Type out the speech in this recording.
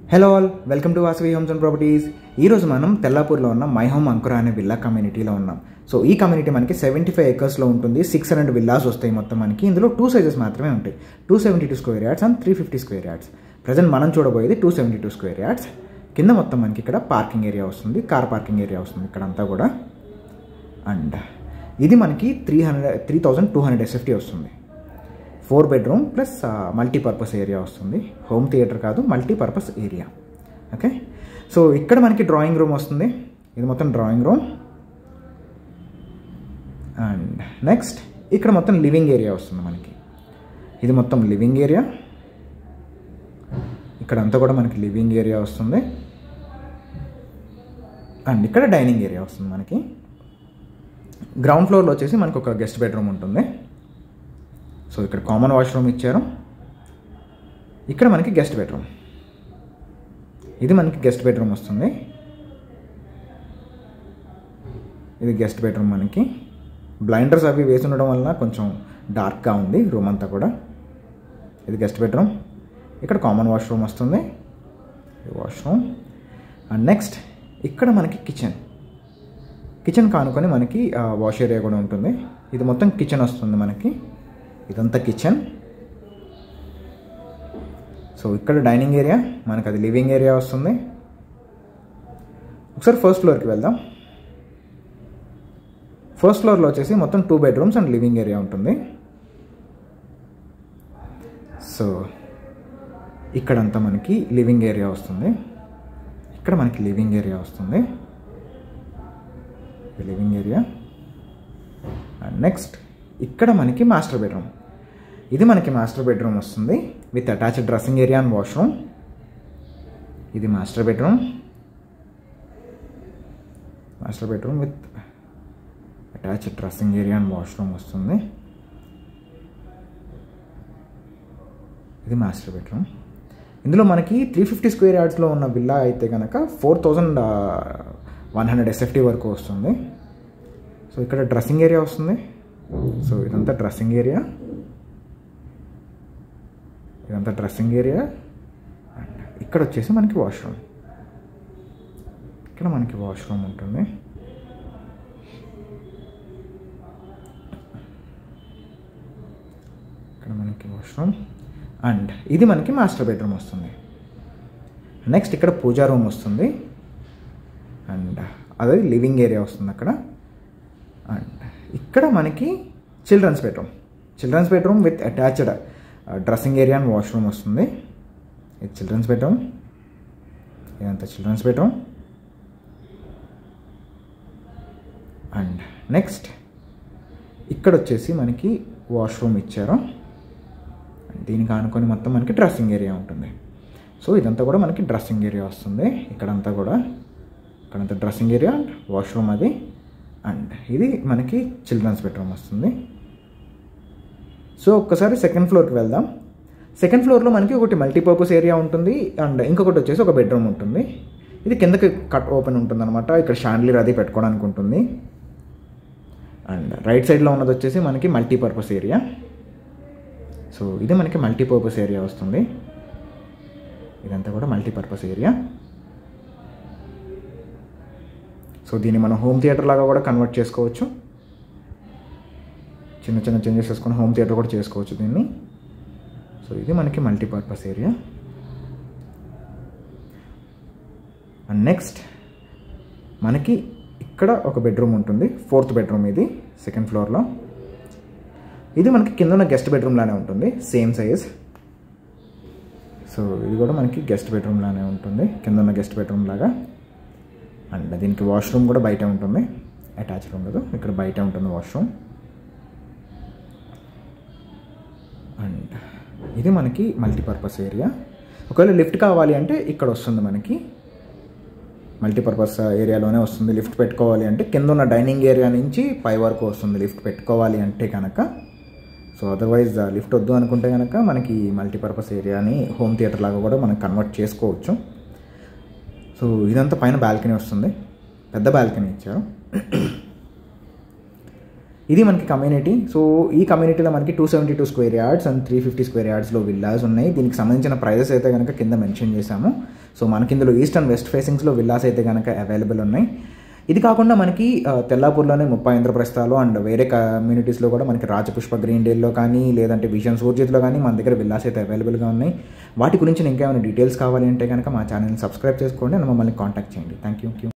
hello all welcome to Vasavi homes and properties ఈరోజు మనం తెల్లాపూర్లో ఉన్న మై హోమ్ అంకుర అనే విల్లా కమ్యూనిటీలో ఉన్నాం సో ఈ కమ్యూనిటీ మనకి సెవెంటీ ఫైవ్ ఎకర్స్లో ఉంటుంది సిక్స్ హండ్రెడ్ విల్లాస్ వస్తాయి మొత్తం మనకి ఇందులో టూ సైజెస్ మాత్రమే ఉంటాయి two seventy two square yards and three fifty square yards present మనం చూడబోయేది two seventy two square yards కింద మొత్తం మనకి ఇక్కడ పార్కింగ్ ఏరియా వస్తుంది కార్ పార్కింగ్ ఏరియా వస్తుంది ఇక్కడ అంతా కూడా అండ్ ఇది మనకి three hundred three thousand two hundred SFT వస్తుంది four bedroom plus multipurpose area వస్తుంది హోమ్ థియేటర్ కాదు మల్టీపర్పస్ ఏరియా ఓకే సో ఇక్కడ మనకి డ్రాయింగ్ రూమ్ వస్తుంది ఇది మొత్తం డ్రాయింగ్ రూమ్ అండ్ నెక్స్ట్ ఇక్కడ మొత్తం లివింగ్ ఏరియా వస్తుంది మనకి ఇది మొత్తం లివింగ్ ఏరియా ఇక్కడ అంతా కూడా మనకి లివింగ్ ఏరియా వస్తుంది అండ్ ఇక్కడ డైనింగ్ ఏరియా వస్తుంది మనకి గ్రౌండ్ ఫ్లోర్లో వచ్చేసి మనకు ఒక గెస్ట్ బెడ్రూమ్ ఉంటుంది సో ఇక్కడ కామన్ వాష్రూమ్ ఇచ్చారు ఇక్కడ మనకి గెస్ట్ బెడ్రూమ్ ఇది మనకి గెస్ట్ బెడ్రూమ్ వస్తుంది ఇది గెస్ట్ బెడ్రూమ్ మనకి బ్లైండర్స్ అవి వేసి ఉండడం వలన కొంచెం డార్క్గా ఉంది రూమ్ అంతా కూడా ఇది గెస్ట్ బెడ్రూమ్ ఇక్కడ కామన్ వాష్రూమ్ వస్తుంది ఇది వాష్రూమ్ అండ్ నెక్స్ట్ ఇక్కడ మనకి కిచెన్ కిచెన్ కానుకొని మనకి వాష్ ఏరియా కూడా ఉంటుంది ఇది మొత్తం కిచెన్ వస్తుంది మనకి ఇదంతా కిచెన్ సో ఇక్కడ డైనింగ్ ఏరియా మనకు అది లివింగ్ ఏరియా వస్తుంది ఒకసారి ఫస్ట్ ఫ్లోర్కి వెళ్దాం ఫస్ట్ ఫ్లోర్లో వచ్చేసి మొత్తం two bedrooms and living area ఉంటుంది సో ఇక్కడంతా మనకి లివింగ్ ఏరియా వస్తుంది ఇక్కడ మనకి లివింగ్ ఏరియా వస్తుంది లివింగ్ ఏరియా అండ్ నెక్స్ట్ ఇక్కడ మనకి మాస్టర్ బెడ్రూమ్ ఇది మనకి మాస్టర్ బెడ్రూమ్ వస్తుంది with attached dressing area and washroom ఇది master bedroom master bedroom with attached dressing area and washroom వస్తుంది ఇది మాస్టర్ బెడ్రూమ్ ఇందులో మనకి త్రీ ఫిఫ్టీ స్క్వేర్ యార్డ్స్లో ఉన్న విల్లా అయితే కనుక four thousand one hundred SFT వరకు వస్తుంది సో ఇక్కడ డ్రెస్సింగ్ ఏరియా వస్తుంది సో ఇదంతా డ్రెస్సింగ్ ఏరియా ఇదంతా డ్రెస్సింగ్ ఏరియా అండ్ ఇక్కడ వచ్చేసి మనకి వాష్రూమ్ ఇక్కడ మనకి వాష్రూమ్ ఉంటుంది ఇక్కడ మనకి వాష్రూమ్ అండ్ ఇది మనకి మాస్టర్ బెడ్రూమ్ వస్తుంది నెక్స్ట్ ఇక్కడ పూజా రూమ్ వస్తుంది అండ్ అదే లివింగ్ ఏరియా వస్తుంది అక్కడ అండ్ ఇక్కడ మనకి children's bedroom children's bedroom with attached dressing area and washroom వస్తుంది ఇది చిల్డ్రన్స్ బెడ్రూమ్ ఇదంతా చిల్డ్రన్స్ బెడ్రూమ్ అండ్ నెక్స్ట్ ఇక్కడ వచ్చేసి మనకి వాష్రూమ్ ఇచ్చారు దీనికి ఆనుకొని మొత్తం మనకి డ్రెస్సింగ్ ఏరియా ఉంటుంది సో ఇదంతా కూడా మనకి డ్రెస్సింగ్ ఏరియా వస్తుంది ఇక్కడంతా కూడా ఇక్కడంతా డ్రెస్సింగ్ ఏరియా అండ్ వాష్రూమ్ అది అండ్ ఇది మనకి చిల్డ్రన్స్ బెడ్రూమ్ వస్తుంది సో ఒక్కసారి సెకండ్ ఫ్లోర్కి వెళ్దాం సెకండ్ ఫ్లోర్లో మనకి ఒకటి మల్టీపర్పస్ ఏరియా ఉంటుంది అండ్ ఇంకొకటి వచ్చేసి ఒక బెడ్రూమ్ ఉంటుంది ఇది కిందకి కట్ ఓపెన్ ఉంటుంది అనమాట ఇక్కడ షాండ్లీర్ అది పెట్టుకోవడానికి ఉంటుంది అండ్ రైట్ సైడ్లో ఉన్నది వచ్చేసి మనకి మల్టీపర్పస్ ఏరియా సో ఇది మనకి మల్టీపర్పస్ ఏరియా వస్తుంది ఇదంతా కూడా మల్టీపర్పస్ ఏరియా సో దీన్ని మనం హోమ్ థియేటర్ లాగా కూడా కన్వర్ట్ చేసుకోవచ్చు చిన్న చిన్న చేంజెస్ చేసుకొని హోమ్ థియేటర్ కూడా చేసుకోవచ్చు దీన్ని సో ఇది మనకి మల్టీపర్పస్ ఏరియా అండ్ నెక్స్ట్ మనకి ఇక్కడ ఒక బెడ్రూమ్ ఉంటుంది ఫోర్త్ బెడ్రూమ్ ఇది సెకండ్ ఫ్లోర్లో ఇది మనకి కింద ఉన్న గెస్ట్ బెడ్రూమ్ లానే ఉంటుంది సేమ్ సైజ్ సో ఇది కూడా మనకి గెస్ట్ బెడ్రూమ్ లానే ఉంటుంది కింద ఉన్న గెస్ట్ బెడ్రూమ్ లాగా అండ్ దీనికి వాష్రూమ్ కూడా బయట ఉంటుంది అటాచ్డ్ ఉండదు ఇక్కడ బయట ఉంటుంది వాష్రూమ్ అండ్ ఇది మనకి మల్టీపర్పస్ ఏరియా ఒకవేళ లిఫ్ట్ కావాలి అంటే ఇక్కడ వస్తుంది మనకి మల్టీపర్పస్ ఏరియాలోనే వస్తుంది లిఫ్ట్ పెట్టుకోవాలి అంటే కింద ఉన్న డైనింగ్ ఏరియా నుంచి పై వరకు వస్తుంది లిఫ్ట్ పెట్టుకోవాలి అంటే కనుక సో అదర్వైజ్ లిఫ్ట్ వద్దు అనుకుంటే కనుక మనకి మల్టీపర్పస్ ఏరియాని హోమ్ థియేటర్ లాగా కూడా మనం కన్వర్ట్ చేసుకోవచ్చు సో ఇదంతా పైన బాల్కనీ వస్తుంది పెద్ద బాల్కనీ ఇచ్చారు ఇది మనకి కమ్యూనిటీ సో ఈ కమ్యూనిటీలో మనకి two seventy two square yards and three fifty square యార్డ్స్లో విల్లాస్ ఉన్నాయి దీనికి సంబంధించిన ప్రైజెస్ అయితే కనుక కింద మెన్షన్ చేశాము సో మనకి ఇందులో ఈస్ట్ అండ్ వెస్ట్ ఫేసింగ్స్లో విల్లాస్ అయితే కనుక అవైలబుల్ ఉన్నాయి ఇది కాకుండా మనకి ఆ, తెల్లాపూర్లోనే ముప్పై ఇంద్రప్రస్థాలు అండ్ వేరే కమ్యూనిటీస్లో కూడా మనకి రాజపుష్ప గ్రీన్ డేల్లో కానీ లేదంటే విజన్ సూర్జిత్లో కానీ మన దగ్గర విల్లాస్ అయితే అవైలబుల్గా ఉన్నాయి వాటి గురించి ఇంకేమైనా డీటెయిల్స్ కావాలి అంటే కనుక మా ఛానల్ని సబ్స్క్రైబ్ చేసుకోండి అండ్ మమ్మల్ని కాంటాక్ట్ చేయండి థ్యాంక్ యూ